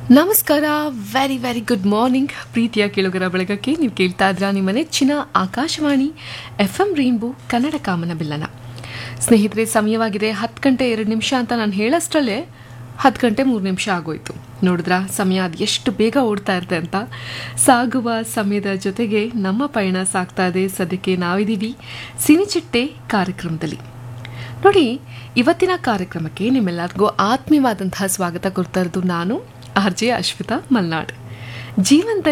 ನಮಸ್ಕಾರ very very good morning ಪ್ರೀತಿಯ ಕೇಳುಗರ ಬೆಳಗಕ್ಕೆ ನೀವು ಕೇಳ್ತಾ ಇದ್ರ ನಿಮ್ಮ ನೆಚ್ಚಿನ Akashvani F M Rainbow Kannada ಕಾಮನ ಬಿಲ್ಲನ ಸ್ನೇಹಿತರೆ ಸಮಯವಾಗಿದೆ ಹತ್ತು ಗಂಟೆ ಎರಡು ನಿಮಿಷ ಅಂತ ನಾನು ಹೇಳೋಷ್ಟರಲ್ಲೇ ಹತ್ತು ಗಂಟೆ ಮೂರು ನಿಮಿಷ ಆಗೋಯ್ತು ನೋಡಿದ್ರ ಸಮಯ ಅದು ಎಷ್ಟು ಬೇಗ ಓಡ್ತಾ ಇರುತ್ತೆ ಅಂತ ಸಾಗುವ ಸಮಯದ ಜೊತೆಗೆ ನಮ್ಮ ಪಯಣ ಸಾಗ್ತಾ ಇದೆ ಸದ್ಯಕ್ಕೆ ನಾವಿದ್ದೀವಿ ಸಿನಿಚಿಟ್ಟೆ ಕಾರ್ಯಕ್ರಮದಲ್ಲಿ ನೋಡಿ ಇವತ್ತಿನ ಕಾರ್ಯಕ್ರಮಕ್ಕೆ ನಿಮ್ಮೆಲ್ಲರಿಗೂ ಆತ್ಮೀಯವಾದಂತಹ ಸ್ವಾಗತ ಕೊಡ್ತಾ ಇರೋದು ನಾನು ಆರ್ ಜೆ ಅಶ್ವಿತಾ ಮಲ್ನಾಡ್ ಜೀವನದಲ್ಲಿ